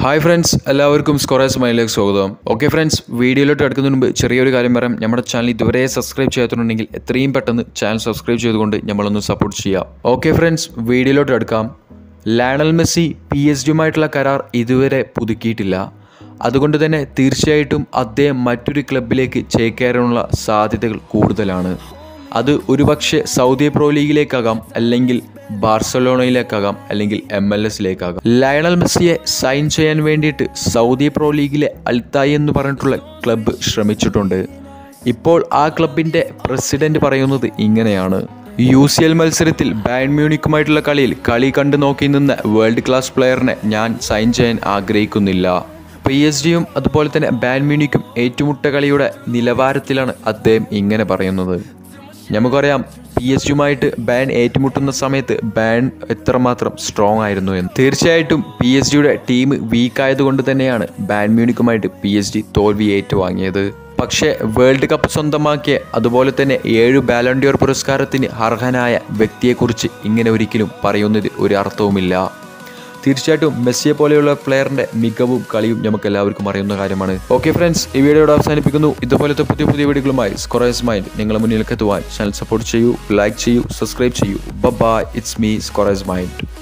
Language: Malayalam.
ഹായ് ഫ്രണ്ട്സ് എല്ലാവർക്കും സ്കോറേഴ്സ് മൈലിലേക്ക് സ്വാഗതം ഓക്കെ ഫ്രണ്ട്സ് വീഡിയോയിലോട്ട് എടുക്കുന്നതിന് മുമ്പ് ചെറിയൊരു കാര്യം പറയാം നമ്മുടെ ചാനൽ ഇതുവരെ സബ്സ്ക്രൈബ് ചെയ്യാത്തുണ്ടെങ്കിൽ എത്രയും പെട്ടെന്ന് ചാനൽ സബ്സ്ക്രൈബ് ചെയ്തുകൊണ്ട് നമ്മളൊന്ന് സപ്പോർട്ട് ചെയ്യാം ഓക്കെ ഫ്രണ്ട്സ് വീഡിയോയിലോട്ട് എടുക്കാം ലയണൽ മെസ്സി പി എസ് ഡിയുമായിട്ടുള്ള കരാർ ഇതുവരെ പുതുക്കിയിട്ടില്ല അതുകൊണ്ട് തന്നെ തീർച്ചയായിട്ടും അദ്ദേഹം മറ്റൊരു ക്ലബിലേക്ക് ചേക്കേറാനുള്ള സാധ്യതകൾ കൂടുതലാണ് അത് ഒരുപക്ഷെ സൗദി പ്രോ ലീഗിലേക്കാകാം അല്ലെങ്കിൽ ബാർസലോണയിലേക്കാകാം അല്ലെങ്കിൽ എം എൽ എസിലേക്കാകാം ലയണൽ മെസ്സിയെ സൈൻ ചെയ്യാൻ വേണ്ടിയിട്ട് സൗദി പ്രോ ലീഗിലെ അൽത്തായി എന്ന് പറഞ്ഞിട്ടുള്ള ക്ലബ്ബ് ശ്രമിച്ചിട്ടുണ്ട് ഇപ്പോൾ ആ ക്ലബിൻ്റെ പ്രസിഡന്റ് പറയുന്നത് ഇങ്ങനെയാണ് യു സി എൽ മത്സരത്തിൽ ബാൻ മ്യൂണിക്കുമായിട്ടുള്ള കളിയിൽ കളി കണ്ടു നോക്കി നിന്ന വേൾഡ് ക്ലാസ് പ്ലെയറിനെ ഞാൻ സൈൻ ചെയ്യാൻ ആഗ്രഹിക്കുന്നില്ല പി എസ് ഡിയും അതുപോലെ തന്നെ ബാൻ മ്യൂണിക്കും ഏറ്റുമുട്ട കളിയുടെ നിലവാരത്തിലാണ് അദ്ദേഹം ഇങ്ങനെ പറയുന്നത് നമുക്കറിയാം പി എസ് യുമായിട്ട് ബാൻ ഏറ്റുമുട്ടുന്ന സമയത്ത് ബാൻ എത്രമാത്രം സ്ട്രോങ് ആയിരുന്നു എന്ന് തീർച്ചയായിട്ടും പി എസ് ജിയുടെ ടീം വീക്ക് ആയതുകൊണ്ട് തന്നെയാണ് ബാൻ മ്യൂണിക്കുമായിട്ട് പി എസ് ജി തോൽവി ഏറ്റുവാങ്ങിയത് പക്ഷേ വേൾഡ് കപ്പ് സ്വന്തമാക്കിയ അതുപോലെ തന്നെ ഏഴ് ബാലൻഡിയോർ പുരസ്കാരത്തിന് അർഹനായ വ്യക്തിയെക്കുറിച്ച് ഇങ്ങനെ ഒരിക്കലും പറയുന്നതിൽ ഒരു അർത്ഥവുമില്ല തീർച്ചയായിട്ടും മെസ്സിയെ പോലെയുള്ള പ്ലെയറിന്റെ മികവും കളിയും നമുക്ക് എല്ലാവർക്കും അറിയുന്ന കാര്യമാണ് ഓക്കെ ഫ്രണ്ട്സ് ഈ വീഡിയോയുടെ അവസാനിപ്പിക്കുന്നു ഇതുപോലത്തെ പുതിയ പുതിയ വീഡിയോകളുമായി സ്കൊറേഴ്സ് മൈൻഡ് നിങ്ങളുടെ മുന്നിലേക്ക് എത്തുവാൻ ചാനൽ സപ്പോർട്ട് ചെയ്യൂ ലൈക്ക് ചെയ്യൂ സബ്സ്ക്രൈബ് ചെയ്യൂ bye it's me scorers mind